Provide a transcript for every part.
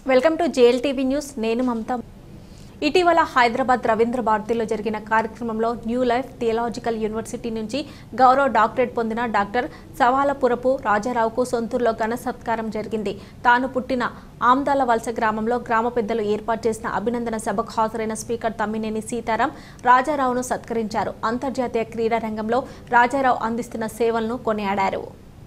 welcome to JL TV news నేను మమత ఇటీవల హైదరాబాద్ రవీంద్ర భారతిలో జరిగిన కార్యక్రమంలో న్యూ లైఫ్ థియలాజికల్ యూనివర్సిటీ నుంచి గౌరవ డాక్టరేట్ పొందిన డాక్టర్ సవాలపురపు రాజారావుకు సొంతూరులో ఘన సత్కారం జరిగింది తాను పుట్టిన ఆమ్దాల వలస గ్రామంలో గ్రామ పెద్దలు ఏర్పాటు చేసిన అభినందన సభకు హాజరైన స్పీకర్ తమ్మినేని సీతారాం రాజారావును సత్కరించారు అంతర్జాతీయ క్రీడా రంగంలో రాజారావు అందిస్తున్న సేవలను కొనియాడారు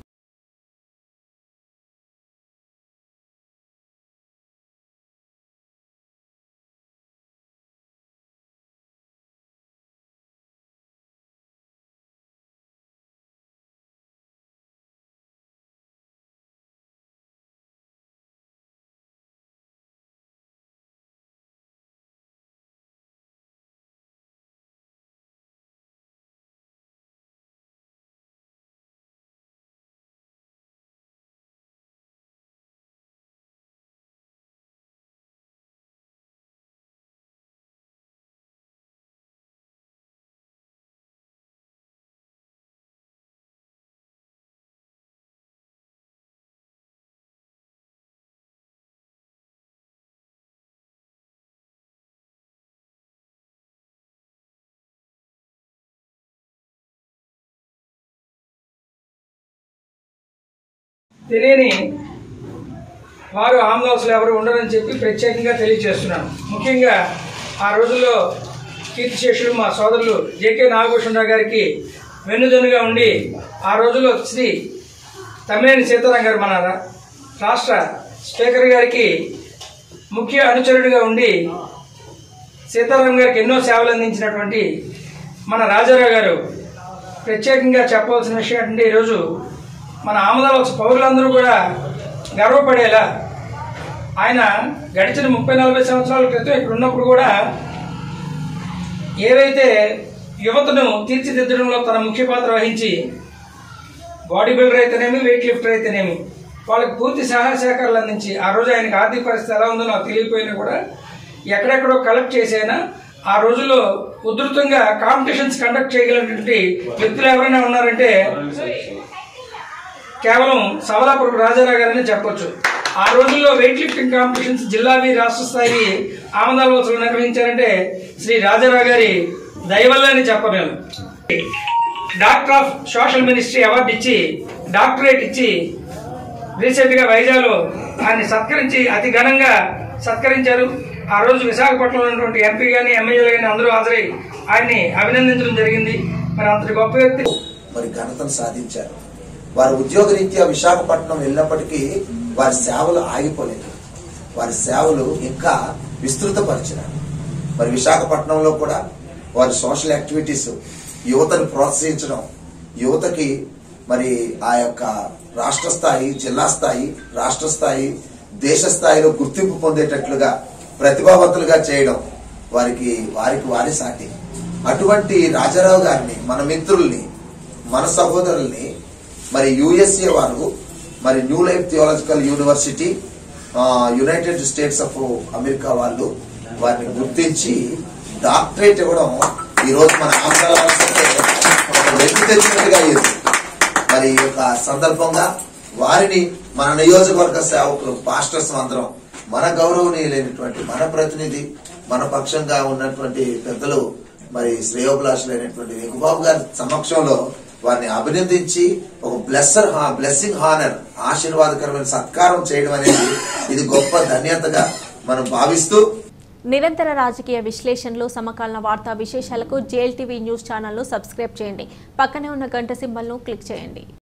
తెలియని వారు ఆమ్లాసులు ఎవరు ఉండరని చెప్పి ప్రత్యేకంగా తెలియజేస్తున్నాను ముఖ్యంగా ఆ రోజుల్లో కీర్తిశేషులు మా సోదరులు జేకే నాగభూషణరావు గారికి వెన్నుదన్నుగా ఉండి ఆ రోజుల్లో శ్రీ తమ్మినేని సీతారాం గారు మన రా- రాష్ట్ర స్పీకర్ గారికి ముఖ్య అనుచరుడిగా ఉండి సీతారాం గారికి ఎన్నో సేవలు అందించినటువంటి మన రాజారావు గారు ప్రత్యేకంగా చెప్పవలసిన విషయం ఏంటంటే ఈరోజు మన ఆమదాల పౌరులందరూ కూడా గర్వపడేలా ఆయన గడిచిన ముప్పై నలభై సంవత్సరాల క్రితం ఇక్కడ ఉన్నప్పుడు కూడా ఏవైతే యువతను తీర్చిదిద్దడంలో తన ముఖ్య పాత్ర వహించి బాడీ బిల్డర్ అయితేనేమి వెయిట్ లిఫ్టర్ అయితేనేమి వాళ్ళకి పూర్తి సహాయ సహకారాలు అందించి ఆ రోజు ఆయనకి ఆర్థిక పరిస్థితి ఎలా ఉందో నాకు తెలియపోయినా కూడా ఎక్కడెక్కడో కలెక్ట్ చేసైనా ఆ రోజుల్లో ఉధృతంగా కాంపిటీషన్స్ కండక్ట్ చేయగలిగినటువంటి వ్యక్తులు ఎవరైనా ఉన్నారంటే కేవలం సవలాపురం రాజారావు గారని చెప్పొచ్చు ఆ రోజుల్లో వెయిట్ లిఫ్టింగ్ కాంపిటీషన్స్ జిల్లావి రాష్ట్ర స్థాయి ఆమదాలోత్సవం నిర్వహించారంటే శ్రీ రాజారావు గారి దయవల్ల అని చెప్పలేము doctor of social ministry award ఇచ్చి డాక్టరేట్ ఇచ్చి రీసెంట్గా వైజాగ్లో ఆయన్ని సత్కరించి అతి ఘనంగా సత్కరించారు ఆ రోజు విశాఖపట్నంలో ఉన్నటువంటి ఎంపీ కానీ ఎమ్మెల్యేలు కానీ అందరూ హాజరై ఆయన్ని అభినందించడం జరిగింది మరి అంతటి గొప్ప వ్యక్తి మరి ఘనతను సాధించారు వారు ఉద్యోగరీత్యా విశాఖపట్నం వెళ్ళినప్పటికీ వారి సేవలు ఆగిపోలేదు వారి సేవలు ఇంకా విస్తృతపరిచినారు మరి విశాఖపట్నంలో కూడా వారి సోషల్ యాక్టివిటీస్ యువతను ప్రోత్సహించడం యువతకి మరి ఆ యొక్క రాష్ట్ర స్థాయి జిల్లా స్థాయి రాష్ట్ర స్థాయి దేశ స్థాయిలో గుర్తింపు పొందేటట్లుగా ప్రతిభావంతులుగా చేయడం వారికి వారికి వారి సాటి అటువంటి రాజారావు గారిని మన మిత్రుల్ని మన సహోదరుల్ని మరి యుఎస్ఏ వారు మరి న్యూ లైఫ్ థియాలజికల్ యూనివర్సిటీ ఆ, యునైటెడ్ స్టేట్స్ ఆఫ్ అమెరికా వాళ్ళు వారిని గుర్తించి డాక్టరేట్ ఇవ్వడం ఈ రోజు మన ఆంధ్ర వెలికి తెచ్చినట్టుగా అయ్యింది మరి ఈ యొక్క సందర్భంగా వారిని మన నియోజకవర్గ సేవకులు పాస్టర్స్ అందరం మన గౌరవనీయులైనటువంటి మన ప్రతినిధి మన పక్షంగా ఉన్నటువంటి పెద్దలు మరి శ్రేయోభిలాషులైనటువంటి వెంకుబాబు గారి సమక్షంలో వారిని అభినందించి ఒక బ్లెస్సర్ బ్లెస్సింగ్ హానర్ ఆశీర్వాదకరమైన సత్కారం చేయడం అనేది ఇది గొప్ప ధన్యతగా మనం భావిస్తూ నిరంతర రాజకీయ విశ్లేషణలు సమకాలీన వార్తా విశేషాలకు జేఎల్ టీవీ న్యూస్ ఛానల్ను సబ్స్క్రైబ్ చేయండి పక్కనే ఉన్న గంట సింబల్ను క్లిక్ చేయండి